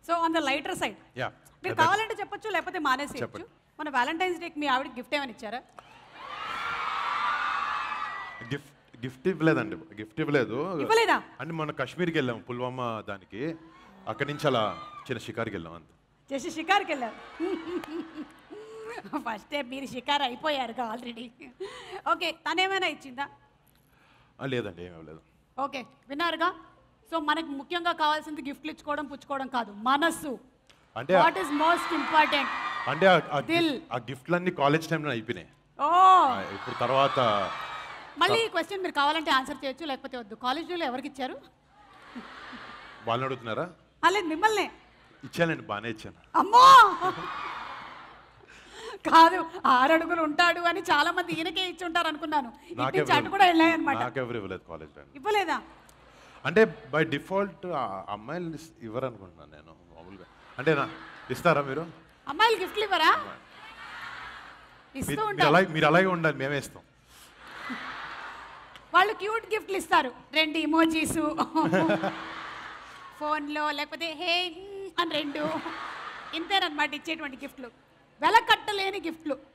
So on the lighter side yeah మీరు కావాలంటే చెప్పొచ్చు లేకపోతే మానేసేయచ్చు చెప్పండి. మన వ్యాలంటైన్స్ డేకి మీ ఆవిడ గిఫ్ట్ ఏమైనా ఇచ్చారా గిఫ్ట్ గిఫ్ట్ ఇవ్వలేదండి గిఫ్ట్ ఇవ్వలేదు ఇవ్వలేదా అంటే మొన్న కాశ్మీర్కి వెళ్ళాం పుల్వామా దానికి అక్కడి నుంచి అలా చిన్న షికార్కి వెళ్ళాం అంతే చేసి షికార్కి వెళ్ళారు ఫస్టే మీరు షికార్ అయిపోయారుగా ఆల్రెడీ ఓకే తనేమైనా ఇచ్చిందా ఆ, లేదండి ఏమీ ఇవ్వలేదు ఓకే విన్నారుగా సో మనకి ముఖ్యంగా కావాల్సింది గిఫ్ట్లు ఇచ్చుకోవడం పుచ్చుకోవడం కాదు మనస్సు అంటే వాట్ ఈస్ మోస్ట్ ఇంపార్టెంట్ అంటే ఆ- ఆ గి- దిల్. ఆ గిఫ్ట్లన్నీ కాలేజ్ టైంలో అయిపోయినాయి ఓ ఆ, ఇప్పుడు తర్వాత మళ్ళీ ఈ క్వశ్చన్ మీరు కావాలంటే ఆన్సర్ చేయొచ్చు లేకపోతే వద్దు కాలేజీలో ఎవరికి ఇచ్చారు వాళ్ళని అడుగుతున్నారా లేదు మిమ్మల్ని ఇచ్చానండి బాగానే ఇచ్చాను అమ్మో కాదు ఆరు అడుగులు ఉంటాడు అని చాలా మంది ఈయనకే ఇచ్చి ఉంటారు అనుకున్నాను నాకే ఇప్పించి అటు కూడా వెళ్ళాయన్నమాట నాకెవరు ఇవ్వలేదు కాలేజ్ టైం ఇవ్వలేదా అంటే బై డిఫాల్ట్ అమ్మాయిలు ఇస్- ఇవ్వరు అనుకుంటున్నాను నేను మామూలుగా అంటే నా ఇస్తారా మీరు అమ్మాయిలు గిఫ్ట్లు ఇవ్వరా ఇస్తూ మీరు- మీరు ఉంటారు అలాగే మీరు అలాగే ఉండాలి మేమే ఇస్తాం వాళ్ళు క్యూట్ గిఫ్ట్లు ఇస్తారు రెండు ఇమోజీస్ ఫోన్లో లేకపోతే హే మ్ అని రెండు ఇంతేనమాట ఇచ్చేటువంటి గిఫ్ట్లు వెల కట్టలేని గిఫ్ట్లు